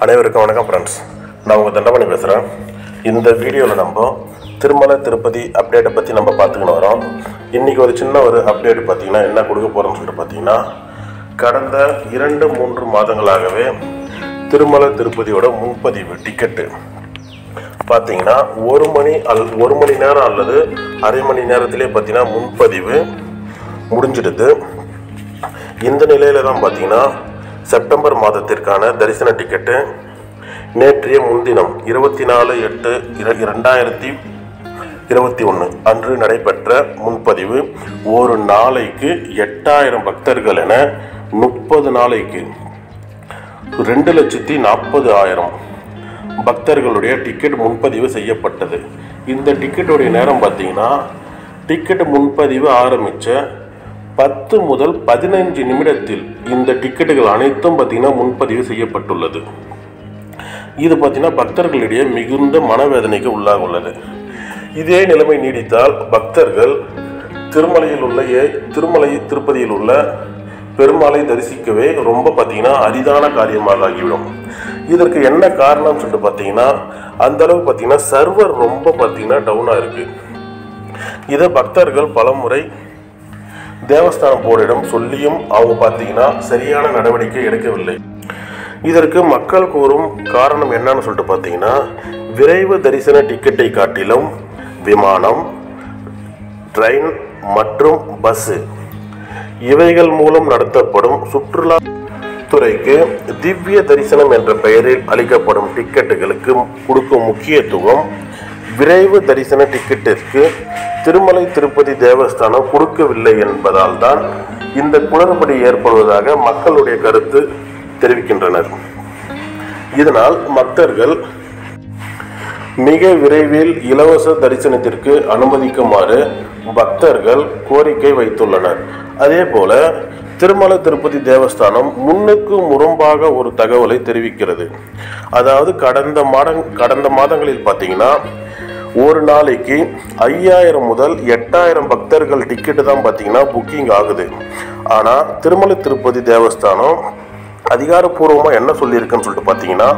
அனைவருக்கும் வணக்கம் ஃப்ரெண்ட்ஸ் நான் உங்கள் தண்டமணி பேசுகிறேன் இந்த வீடியோவில் நம்ம திருமலை திருப்பதி அப்டேட்டை பற்றி நம்ம பார்த்துக்கின்னு வரோம் இன்றைக்கி ஒரு சின்ன ஒரு அப்டேட் பார்த்தீங்கன்னா என்ன கொடுக்க போகிறோம்னு சொல்லிட்டு பார்த்தீங்கன்னா கடந்த இரண்டு மூன்று மாதங்களாகவே திருமலை திருப்பதியோட முன்பதிவு டிக்கெட்டு பார்த்தீங்கன்னா ஒரு மணி அல் ஒரு மணி நேரம் அல்லது அரை மணி நேரத்திலே பார்த்தீங்கன்னா முன்பதிவு முடிஞ்சிடுது இந்த நிலையில தான் பார்த்தீங்கன்னா செப்டம்பர் மாதத்திற்கான தரிசன டிக்கெட்டு நேற்றைய முன்தினம் இருபத்தி நாலு எட்டு இர இரண்டாயிரத்தி இருபத்தி ஒன்று அன்று நடைபெற்ற முன்பதிவு ஒரு நாளைக்கு எட்டாயிரம் பக்தர்கள் என முப்பது நாளைக்கு ரெண்டு லட்சத்தி நாற்பது ஆயிரம் பக்தர்களுடைய டிக்கெட் முன்பதிவு செய்யப்பட்டது இந்த டிக்கெட்டுடைய நேரம் பார்த்தீங்கன்னா டிக்கெட் முன்பதிவு ஆரம்பித்த பத்து முதல் பதினஞ்சு நிமிடத்தில் இந்த டிக்கெட்டுகள் அனைத்தும் பார்த்தீங்கன்னா முன்பதிவு செய்யப்பட்டுள்ளது இது பார்த்தீங்கன்னா பக்தர்களிடையே மிகுந்த மனவேதனைக்கு உள்ளாக உள்ளது இதே நிலைமை நீடித்தால் பக்தர்கள் திருமலையில் உள்ள ஏ- திருமலை திருப்பதியில் உள்ள பெருமாளை தரிசிக்கவே ரொம்ப பார்த்தீங்கன்னா அரிதான காரியமாக ஆகிவிடும் இதற்கு என்ன காரணம் சொல்லிட்டு பார்த்தீங்கன்னா அந்த அளவு பார்த்தீங்கன்னா சர்வர் ரொம்ப பார்த்தீங்கன்னா டவுனாக இருக்கு இதை பக்தர்கள் பலமுறை தேவஸ்தான போர்டிடம் சொல்லியும் அவங்க பார்த்தீங்கன்னா சரியான நடவடிக்கை எடுக்கவில்லை இதற்கு மக்கள் கூறும் காரணம் என்னன்னு சொல்லிட்டு பார்த்தீங்கன்னா விரைவு தரிசன டிக்கெட்டை காட்டிலும் விமானம் ட்ரெயின் மற்றும் பஸ்ஸு இவைகள் மூலம் நடத்தப்படும் சுற்றுலா துறைக்கு திவ்ய தரிசனம் என்ற பெயரில் அளிக்கப்படும் டிக்கெட்டுகளுக்கு கொடுக்கும் முக்கியத்துவம் விரைவு தரிசன டிக்கெட்டிற்கு திருமலை திருப்பதி தேவஸ்தானம் கொடுக்கவில்லை என்பதால் தான் இந்த குளறுபடி ஏற்படுவதாக மக்களுடைய கருத்து தெரிவிக்கின்றனர் இதனால் பக்தர்கள் மிக விரைவில் இலவச தரிசனத்திற்கு அனுமதிக்குமாறு பக்தர்கள் கோரிக்கை வைத்துள்ளனர் அதே போல திருமலை திருப்பதி தேவஸ்தானம் முன்னுக்கு முரம்பாக ஒரு தகவலை தெரிவிக்கிறது அதாவது கடந்த மாத கடந்த மாதங்களில் பார்த்தீங்கன்னா ஒரு நாளைக்கு ஐயாயிரம் முதல் எட்டாயிரம் பக்தர்கள் டிக்கெட்டு தான் பார்த்தீங்கன்னா புக்கிங் ஆகுது ஆனால் திருமலை திருப்பதி தேவஸ்தானம் அதிகாரப்பூர்வமாக என்ன சொல்லியிருக்குன்னு சொல்லிட்டு பார்த்தீங்கன்னா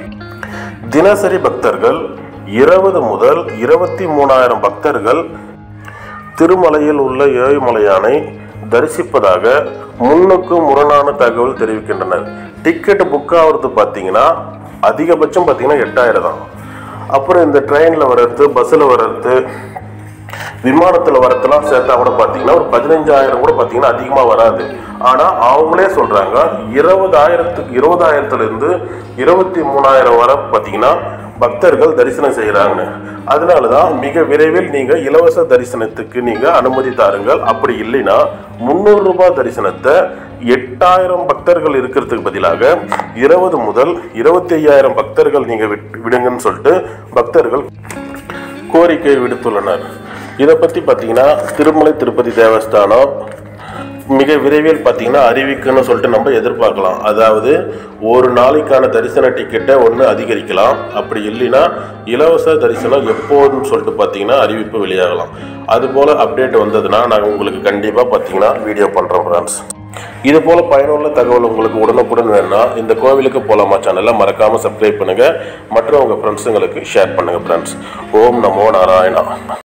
தினசரி பக்தர்கள் இருபது முதல் இருபத்தி மூணாயிரம் பக்தர்கள் திருமலையில் உள்ள ஏழுமலையானை தரிசிப்பதாக முன்னுக்கு முரணான தகவல் தெரிவிக்கின்றனர் டிக்கெட் புக் ஆகுறது பார்த்தீங்கன்னா அதிகபட்சம் பார்த்தீங்கன்னா எட்டாயிரம் தான் அப்புறம் இந்த ட்ரெயினில் வர்றது பஸ்ஸில் வர்றது விமானத்தில் வரத்தெல்லாம் சேர்த்தா கூட பார்த்தீங்கன்னா ஒரு பதினஞ்சாயிரம் கூட பார்த்தீங்கன்னா அதிகமாக வராது ஆனால் அவங்களே சொல்கிறாங்க இருபதாயிரத்துக்கு இருபதாயிரத்துலேருந்து இருபத்தி மூணாயிரம் வரை பார்த்தீங்கன்னா பக்தர்கள் தரிசனம் செய்கிறாங்க அதனால தான் மிக விரைவில் நீங்கள் இலவச தரிசனத்துக்கு நீங்கள் அனுமதி தாருங்கள் அப்படி இல்லைன்னா முந்நூறு ரூபாய் தரிசனத்தை எட்டாயிரம் பக்தர்கள் இருக்கிறதுக்கு பதிலாக இருபது முதல் இருபத்தி ஐயாயிரம் பக்தர்கள் நீங்கள் விடுங்கன்னு சொல்லிட்டு பக்தர்கள் கோரிக்கை விடுத்துள்ளனர் இதை பற்றி பார்த்தீங்கன்னா திருமலை திருப்பதி தேவஸ்தானம் மிக விரைவில் பார்த்தீங்கன்னா அறிவிக்குன்னு சொல்லிட்டு நம்ம எதிர்பார்க்கலாம் அதாவது ஒரு நாளைக்கான தரிசன டிக்கெட்டை ஒன்று அதிகரிக்கலாம் அப்படி இல்லைன்னா இலவச தரிசனம் எப்போதுன்னு சொல்லிட்டு பார்த்தீங்கன்னா அறிவிப்பு வெளியாகலாம் அதுபோல் அப்டேட் வந்ததுன்னா நாங்கள் உங்களுக்கு கண்டிப்பாக பார்த்தீங்கன்னா வீடியோ பண்ணுறோம் ஃப்ரெண்ட்ஸ் இது போல பயனுள்ள தகவல் உங்களுக்கு உடனுக்குடன் வேணும்னா இந்த கோவிலுக்கு போலாமா சேனலை மறக்காம சப்ஸ்கிரைப் பண்ணுங்க மற்றும் உங்க ஃப்ரெண்ட்ஸுங்களுக்கு ஷேர் பண்ணுங்க ஃப்ரெண்ட்ஸ் ஓம் நமோ நாராயணா